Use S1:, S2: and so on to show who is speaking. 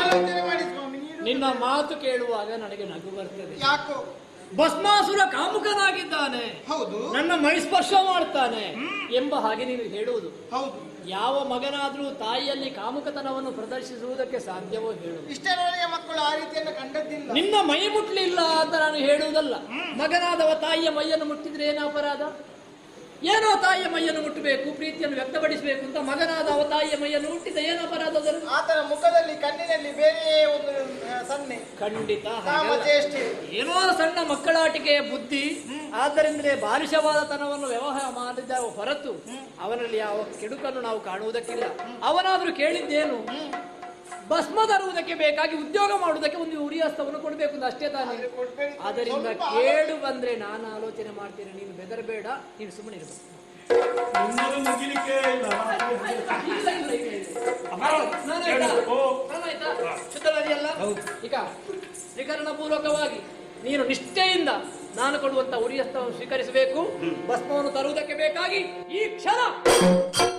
S1: ಆಲೋಚನೆ ಮಾಡಿ ಸ್ವಾಮಿ ನೀನು
S2: ನಿನ್ನ ಮಾತು ಕೇಳುವಾಗ ನನಗೆ ನಗು ಬರ್ತದೆ
S1: ಯಾಕೋ
S2: ಭಸ್ಮಾಸುರ ಕಾಮುಕನಾಗಿದ್ದಾನೆ
S1: ಹೌದು
S2: ನನ್ನ ಮೈ ಸ್ಪರ್ಶ ಮಾಡ್ತಾನೆ ಎಂಬ ಹಾಗೆ ನೀನು ಹೇಳುವುದು
S1: ಹೌದು
S2: ಯಾವ ಮಗನಾದ್ರೂ ತಾಯಿಯಲ್ಲಿ ಕಾಮುಕತನವನ್ನು ಪ್ರದರ್ಶಿಸುವುದಕ್ಕೆ ಸಾಧ್ಯವೋ ಹೇಳು
S1: ಇಷ್ಟರವರೆಗೆ ಮಕ್ಕಳು ಆ ರೀತಿಯನ್ನು ಕಂಡದ್ದಿಲ್ಲ
S2: ನಿನ್ನ ಮೈ ಮುಟ್ಲಿಲ್ಲ ಅಂತ ನಾನು ಹೇಳುವುದಲ್ಲ ಮಗನಾದವ ತಾಯಿಯ ಮೈಯನ್ನು ಮುಟ್ಟಿದ್ರೆ ಏನು ಅಪರಾಧ ಏನೋ ತಾಯಿಯ ಮೈಯನ್ನು ಮುಟ್ಟಬೇಕು ಪ್ರೀತಿಯನ್ನು ವ್ಯಕ್ತಪಡಿಸಬೇಕು ಅಂತ ಮಗನಾದವ ತಾಯಿಯ ಮೈಯನ್ನು ಮುಟ್ಟಿದ ಏನು ಅಪರಾಧ ಅದರಲ್ಲಿ
S1: ಆತನ ಮುಖದಲ್ಲಿ ಕಣ್ಣಿನಲ್ಲಿ ಬೇರೆಯೇ ಒಂದು ಆ, ಸನ್ನೆ
S2: ಖಂಡಿತ
S1: ಕಾಮ
S2: ಹಾಗಲ್ಲ.
S1: ಚೇಷ್ಟೆ
S2: ಏನೋ ಸಣ್ಣ ಮಕ್ಕಳಾಟಿಕೆಯ ಬುದ್ಧಿ ಆದ್ದರಿಂದಲೇ ಬಾಲಿಶವಾದ ತನವನ್ನು ವ್ಯವಹಾರ ಮಾಡಿದ ಹೊರತು ಅವನಲ್ಲಿ ಯಾವ ಕೆಡುಕನ್ನು ನಾವು ಕಾಣುವುದಕ್ಕಿಲ್ಲ ಅವನಾದ್ರೂ ಕೇಳಿದ್ದೇನು ಭಸ್ಮ ತರುವುದಕ್ಕೆ ಬೇಕಾಗಿ ಉದ್ಯೋಗ ಮಾಡುವುದಕ್ಕೆ ಒಂದು ಉರಿಯಸ್ತವನ್ನು ಕೊಡಬೇಕು ಅಂತ ಅಷ್ಟೇ ತಾನೇ
S1: ಆದ್ರೆ ಕೊಡ್ಬೇಡಿ.
S2: ಆದ್ದರಿಂದ
S1: ಸ್ವಲ್ಪ
S2: ಕೇಳು ಬಂದ್ರೆ ನಾನು ಆಲೋಚನೆ ಮಾಡ್ತೇನೆ ನೀನು ಬೆದರಬೇಡ ನೀನು ಸುಮ್ಮನೆ ಇರಬೇಕು
S3: ನಿನ್ನದು ಮುಗಿಲಿಕ್ಕೆ ಇಲ್ಲ
S2: ಇಲ್ಲ, ಇಲ್ಲ, ಇಲ್ಲ, ಇಲ್ಲ.
S3: ಅಮ್ಮ,
S2: ನಾನು
S3: ಹೇಳು.
S2: ಆಯ್ತಾ?
S3: ಓ.
S2: ನಾನು ಆಯ್ತಾ? ಶುದ್ಧವಾದಿಯಲ್ಲ? ಈಗ ತ್ರಿಕರಣ ಪೂರ್ವಕವಾಗಿ ನೀನು ನಿಷ್ಠೆಯಿಂದ ನಾನು ಕೊಡುವಂತ ಉರಿಯಸ್ತವನ್ನು ಸ್ವೀಕರಿಸಬೇಕು ಭಸ್ಮವನ್ನು ತರುವುದಕ್ಕೆ ಬೇಕಾಗಿ ಈ ಕ್ಷಣ